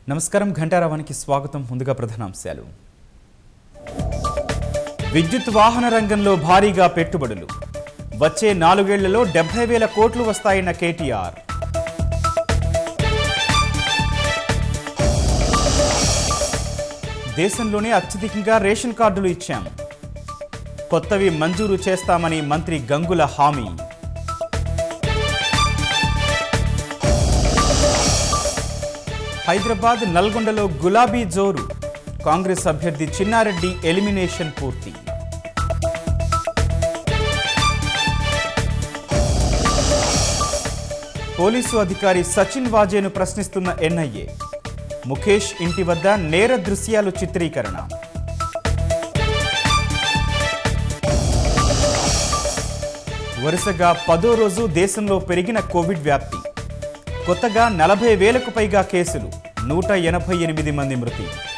నమస్కారం ఘంటారావానికి స్వాగతం ముందుగా ప్రధానాంశాలు విద్యుత్ వాహన రంగంలో భారీగా పెట్టుబడులు వచ్చే నాలుగేళ్లలో డెబ్బై వేల కోట్లు వస్తాయన్న కేటీఆర్ దేశంలోనే అత్యధికంగా రేషన్ కార్డులు ఇచ్చాం కొత్తవి మంజూరు చేస్తామని మంత్రి గంగుల హామీ హైదరాబాద్ నల్గొండలో గులాబీ జోరు కాంగ్రెస్ అభ్యర్థి చిన్నారెడ్డి ఎలిమినేషన్ పూర్తి పోలీసు అధికారి సచిన్ వాజేను ప్రశ్నిస్తున్న ఎన్ఐఏ ముఖేష్ ఇంటి వద్ద నేర దృశ్యాలు చిత్రీకరణ వరుసగా పదో రోజు దేశంలో పెరిగిన కోవిడ్ వ్యాప్తి కొత్తగా నలభై వేలకు పైగా కేసులు నూట ఎనభై ఎనిమిది మంది మృతి